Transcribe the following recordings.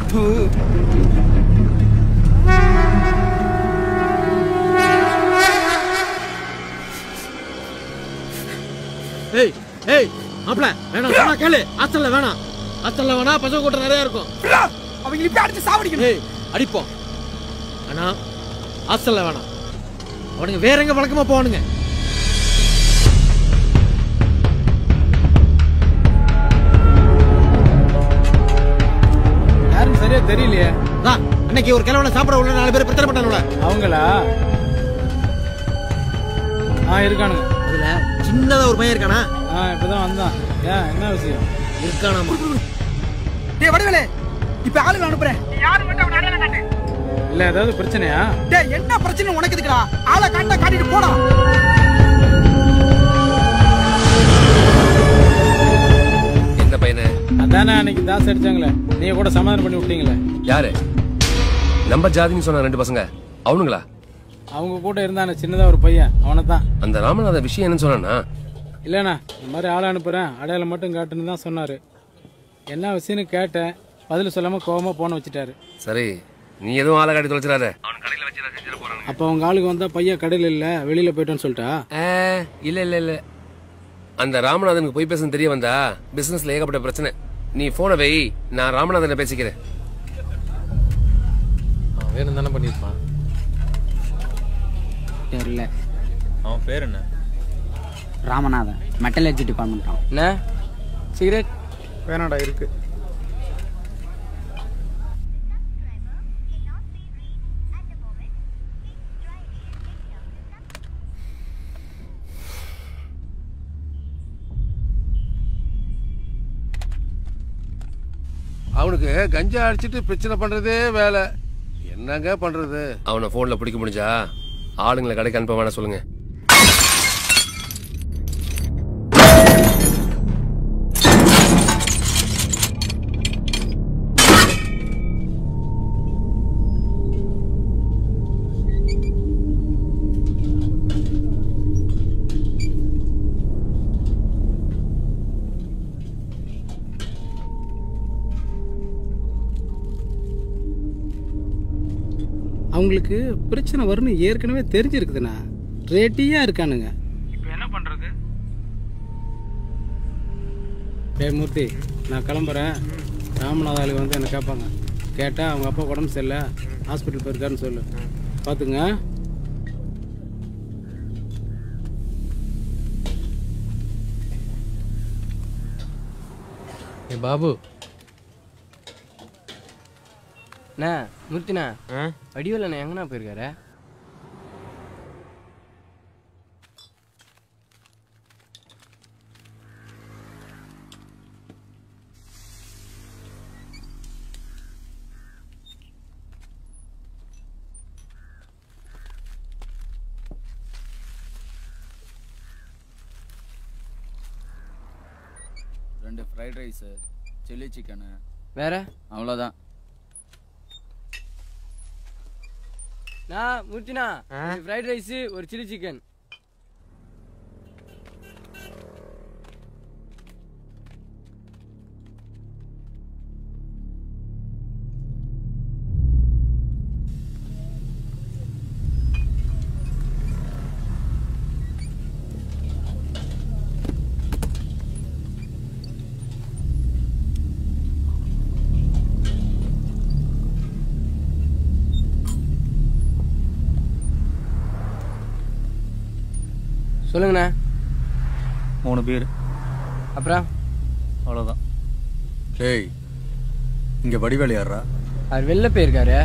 ஏய் ஏய் மாப்ள வேணாம் சொன்னா கேளு ஹாஸ்டல்ல வேணாம் ஹாஸ்டல்ல வேணா பசங்க கூட்டம் நிறைய இருக்கும் அவங்க இப்படி அடிச்சு சாவடிக்கணும் ஏய் அடிப்போம் ஆனா ஹாஸ்டல்ல வேணாம் அவனுங்க வேற எங்க வழக்கமா போவானுங்க யாரும் சரியா தெரியலையே அதான், அன்னைக்கு ஒரு கிழவனை சாப்பிட உள்ள நாலு பேர் பிரச்சனை பண்ணானுல அவங்களா ஆ இருக்கானுங்க அதுல சின்னதா ஒரு பையன் இருக்கானா ஆ இப்பதான் வந்தான் ஏன் என்ன விஷயம் இருக்கானாமா டேய் வடிவேலு இப்ப ஆளுங்க அனுப்புறேன் யாரு மட்டும் அவன அடையாளம் காட்டு இல்ல ஏதாவது பிரச்சனையா டேய் என்ன பிரச்சனை உனக்கு எதுக்குடா ஆளை காட்டா காட்டிட்டு போடா எந்த பையனை அதானே அன்னைக்கு தாஸ் அடிச்சாங்களே நீங்க கூட சமாதானம் பண்ணி விட்டீங்களே யாரு நம்ம ஜாதின்னு சொன்ன ரெண்டு பசங்க அவனுங்களா அவங்க கூட இருந்தானே சின்னதா ஒரு பையன் அவனை தான் அந்த ராமநாத விஷயம் என்னன்னு சொன்னானா இல்லண்ணா இந்த மாதிரி ஆளை அனுப்புறேன் அடையாளம் மட்டும் காட்டுன்னு தான் சொன்னாரு என்ன விஷயம்னு கேட்டேன் பதில் சொல்லாம கோவமா போன வச்சுட்டாரு சரி நீ எதுவும் ஆளை காட்டி தொலைச்சிடாத அவன் கடையில வச்சு செஞ்சிட போறாங்க அப்ப அவங்க ஆளுக்கு வந்தா பையன் கடையில் இல்ல வெளியில போயிட்டோன்னு சொல்லிட்டா இல்ல இல்ல இல்ல அந்த ராமநாதனுக்கு போய் பேசணும் தெரிய வந்தா பிசினஸ்ல ஏகப்பட்ட பிரச்சனை நீ போனை வை நான் ராமநாதனை பேசிக்கிறேன் அவன் வேணும் தானே பண்ணியிருப்பான் தெரியல அவன் பேர் என்ன ராமநாதன் மெட்டலர்ஜி டிபார்ட்மெண்ட் என்ன சிகரெட் வேணாடா இருக்கு அவனுக்கு கஞ்சா அடிச்சிட்டு பிரச்சனை பண்றதே வேலை என்னங்க பண்றது அவனை போன்ல பிடிக்க முடிஞ்சா ஆளுங்களை கடைக்கு அனுப்ப வேணாம் சொல்லுங்க அவங்களுக்கு பிரச்சனை வரும்னு ஏற்கனவே தெரிஞ்சிருக்குதுண்ணா ரெடியா இருக்கானுங்க இப்போ என்ன பண்றது டேய் மூர்த்தி நான் கிளம்புறேன் ராமநாத ஆளுங்க வந்து என்ன கேட்பாங்க கேட்டால் அவங்க அப்பா உடம்பு சரியில்லை ஹாஸ்பிட்டல் போயிருக்காருன்னு சொல்லு பார்த்துங்க ஏ பாபு அண்ணா மூர்த்திண்ணா வடிவேல் அண்ணா எங்கண்ணா போயிருக்காரு ரெண்டு ஃப்ரைட் ரைஸு சில்லி சிக்கனு வேற அவ்வளோதான் நான் மூர்த்திண்ணா ஃப்ரைட் ரைஸ் ஒரு சில்லி சிக்கன் சொல்லுங்கண்ணா மூணு பேர் அப்புறம் அவ்வளோதான் டேய் இங்கே வடிவேலு யாரா அவர் வெளில போயிருக்காரு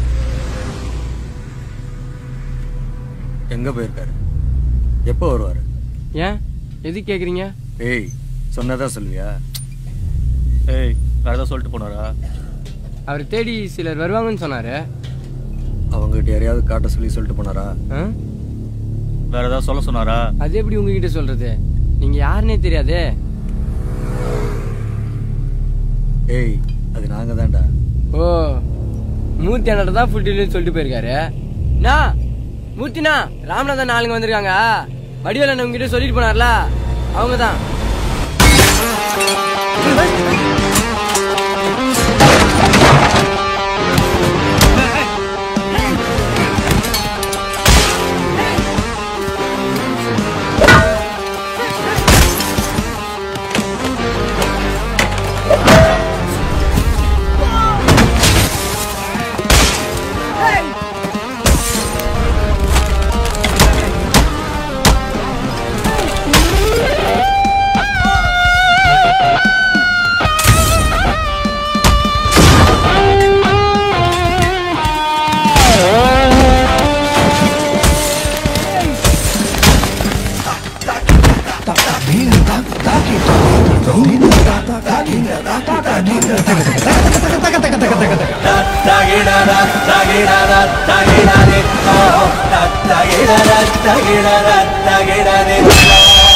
எங்கே போயிருக்காரு எப்போ வருவார் ஏன் எதுக்கு கேட்குறீங்க ஏய் சொன்னதா சொல்லுவியா ஏய் வேறு ஏதாவது சொல்லிட்டு போனாரா அவர் தேடி சிலர் வருவாங்கன்னு சொன்னாரு அவங்ககிட்ட யாரையாவது காட்ட சொல்லி சொல்லிட்டு போனாரா ஆ? வேற ஏதாவது சொல்ல சொன்னாரா அது எப்படி உங்ககிட்ட சொல்றது நீங்க யாருன்னே தெரியாதே ஏய் அது நாங்கள் தான்டா ஓ மூர்த்தி அண்ணாட்ட தான் ஃபுல் டீலர்னு சொல்லிட்டு போயிருக்காரு நா மூர்த்தினா ராமநாதன் ஆளுங்க வந்திருக்காங்க வடிவேல் அண்ணன் உங்ககிட்ட சொல்லிட்டு போனார்ல அவங்க தான் ஏய் தகிடர தகிடர தகிடர